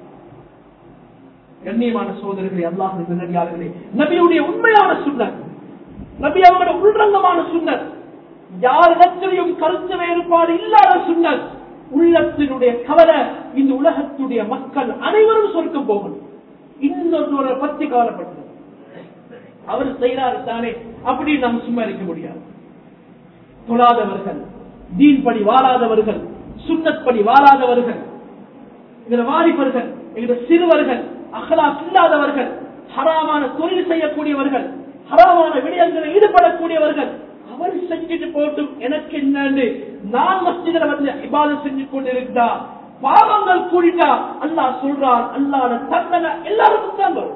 கண்ணியமான சோதரர்களே அல்லாஹ் நல்லடியார்களே நபியுடைய உண்மையான சுண்ணத் நபி அவங்களோட உள்ரங்கமான சுண்ணத் யாரிடத்திலையும் கருத்து வேறுபாடு இல்லாத சுண்ணத் உள்ளத்தினுடைய கவலை இந்த உலகத்துடைய மக்கள் அனைவரும் சொர்க்க போகணும் இன்னொரு பத்தி கவலைப்பட்டது அவர் செய்யறாரு தானே அப்படி நாம் சும்மா இருக்க முடியாது தொழாதவர்கள் தீன் படி வாழாதவர்கள் சுண்ணத் படி வாழாதவர்கள் எங்கள வாலிபர்கள் எங்கள சிறுவர்கள் அகலாக் இல்லாதவர்கள் ஹராமான தொழில் செய்யக்கூடியவர்கள் ஹராமான விடயங்களில் ஈடுபடக்கூடியவர்கள் அவர் செஞ்சுட்டு போட்டும் எனக்கு என்னன்னு நான் மஸ்ஜிதில் வந்து இபாதம் செஞ்சு கொண்டிருந்தா பாவங்கள் கூடிட்டா அல்லாஹ் சொல்றான் அல்லாட தண்டனை எல்லாருக்கும் தான் வரும்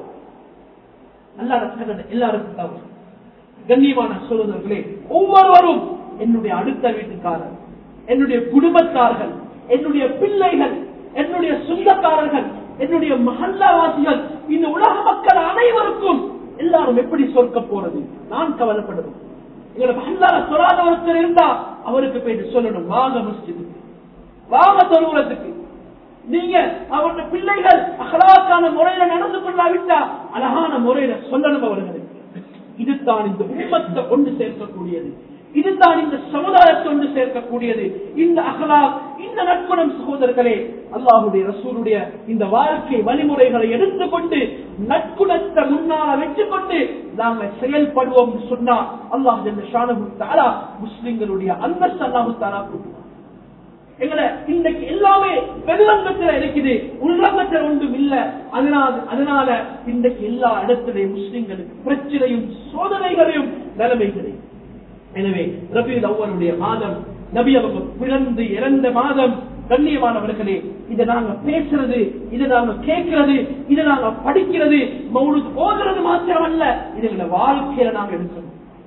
அல்லாட தண்டனை எல்லாருக்கும் தான் வரும் கண்ணியமான சோதர்களே ஒவ்வொருவரும் என்னுடைய அடுத்த வீட்டுக்காரர் என்னுடைய குடும்பத்தார்கள் என்னுடைய பிள்ளைகள் என்னுடைய சொந்தக்காரர்கள் என்னுடைய மகல்லாவாசிகள் இந்த உலக மக்கள் அனைவருக்கும் எல்லாரும் எப்படி சொர்க்க போறது நான் கவலைப்படுவேன் எங்களை மகல்லால சொல்லாத ஒருத்தர் இருந்தா அவருக்கு போயிட்டு சொல்லணும் வாங்க மஸ்ஜிதுக்கு வாங்க தொழுவுறதுக்கு நீங்க அவருடைய பிள்ளைகள் அகலாக்கான முறையில நடந்து கொள்ளாவிட்டா அழகான முறையில சொல்லணும் அவர்களுக்கு இதுதான் இந்த உண்மத்தை கொண்டு சேர்க்கக்கூடியது இதுதான் இந்த சமுதாயத்தை ஒன்று சேர்க்கக்கூடியது இந்த அகலா இந்த நட்புணம் சகோதரர்களே அல்லாஹுடைய ரசூருடைய இந்த வாழ்க்கை வழிமுறைகளை எடுத்துக்கொண்டு நட்புணத்தை முன்னால வச்சுக்கொண்டு நாங்கள் செயல்படுவோம் சொன்னா அல்லாஹ் தாலா முஸ்லிம்களுடைய அந்தஸ்து அல்லாஹு தாலா கூட்டுவார் எங்களை இன்னைக்கு எல்லாமே வெளிரங்கத்துல இருக்குது உள்ரங்கத்தில் ஒன்றும் இல்ல அதனால அதனால இன்னைக்கு எல்லா இடத்திலையும் முஸ்லிம்களுக்கு பிரச்சனையும் சோதனைகளையும் நிலைமைகளையும் எனவே ரபியுல் அவ்வளுடைய மாதம் நபி அவங்க பிறந்து இறந்த மாதம் கண்ணியமானவர்களே இதை நாங்க பேசுறது இதை நாங்க கேட்கிறது இதை நாங்க படிக்கிறது மௌலுக்கு ஓதுறது மாத்திரம் அல்ல இதுல வாழ்க்கையில நாங்க எடுக்கணும்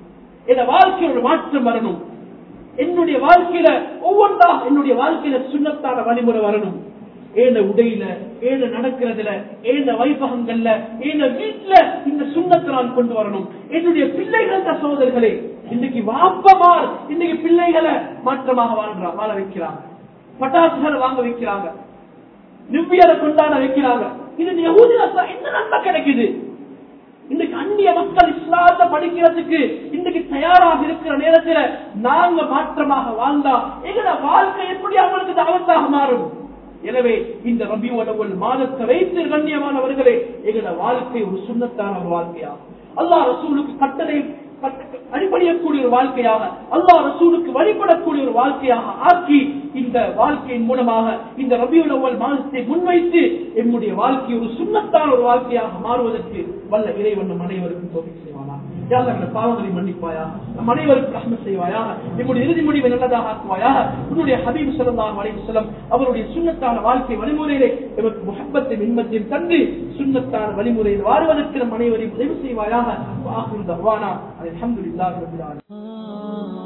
என் வாழ்க்கையில் ஒரு மாற்றம் வரணும் என்னுடைய வாழ்க்கையில ஒவ்வொன்றா என்னுடைய வாழ்க்கையில சுண்ணத்தான வழிமுறை வரணும் ஏன உடையில ஏன நடக்கிறதுல ஏன வைபகங்கள்ல ஏன வீட்டுல இந்த சுண்ணத்தை நான் கொண்டு வரணும் என்னுடைய பிள்ளைகள் சகோதரர்களே இன்னைக்கு வாப்பமார் இன்னைக்கு பிள்ளைகளை மாற்றமாக வாழ்றா வாழ வைக்கிறாங்க பட்டாசுகளை வாங்க வைக்கிறாங்க நிவ்வியரை கொண்டாட வைக்கிறாங்க இது யகூதில என்ன நன்மை கிடைக்குது இன்னைக்கு அந்நிய மக்கள் இஸ்லாத்தை படிக்கிறதுக்கு இன்னைக்கு தயாராக இருக்கிற நேரத்தில் நாங்க மாற்றமாக வாழ்ந்தா எங்கட வாழ்க்கை எப்படி அவங்களுக்கு தாவத்தாக மாறும் எனவே இந்த ரபி உணவுகள் மாதத்தை வைத்து கண்ணியமானவர்களே எங்கட வாழ்க்கை ஒரு சுண்ணத்தான ஒரு வாழ்க்கையா அல்லாஹ் ரசூலுக்கு கட்டளை அடிபடியக்கூடிய ஒரு வாழ்க்கையாக அல்லாஹ் ரசூலுக்கு வழிபடக்கூடிய ஒரு வாழ்க்கையாக ஆக்கி இந்த வாழ்க்கையின் மூலமாக இந்த ரபியுல் அவ்வல் மாதத்தை முன்வைத்து எம்முடைய வாழ்க்கை ஒரு சுண்ணத்தான ஒரு வாழ்க்கையாக மாறுவதற்கு வல்ல இறைவன் நம் அனைவருக்கும் தோல்வி செய்வானா யாழ்ல பாவங்களை மன்னிப்பாயா நம் அனைவருக்கும் ரஹ்ம செய்வாயா நம்முடைய இறுதி முடிவை நல்லதாக ஆக்குவாயா உன்னுடைய ஹபீப் சொல்லலாம் அலைஹி செல்லம் அவருடைய சுண்ணத்தான வாழ்க்கை வழிமுறையிலே எமக்கு முகப்பத்தை மின்மத்தையும் தந்து சுண்ணத்தான வழிமுறையில் வாழ்வதற்கு நம் அனைவரையும் உதவி செய்வாயாக ஆகும் தர்வானா அல்ஹம்துலில்லாஹி ரப்பில் ஆலமீன்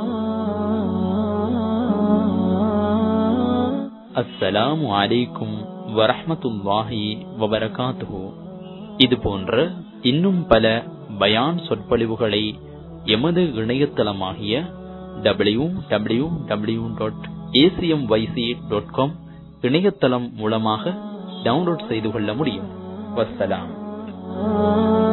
அஸ்ஸலாமு அலைக்கும் வரஹ்மத்துல்லாஹி வபரகாத்துஹு இது போன்ற இன்னும் பல பயான் சொற்பொழிவுகளை எமது இணையதளமாகிய W W W dot ACM YC dot com இணையதளம் மூலமாக டவுன்லோட் செய்து கொள்ள முடியும் வஸ்ஸலாம்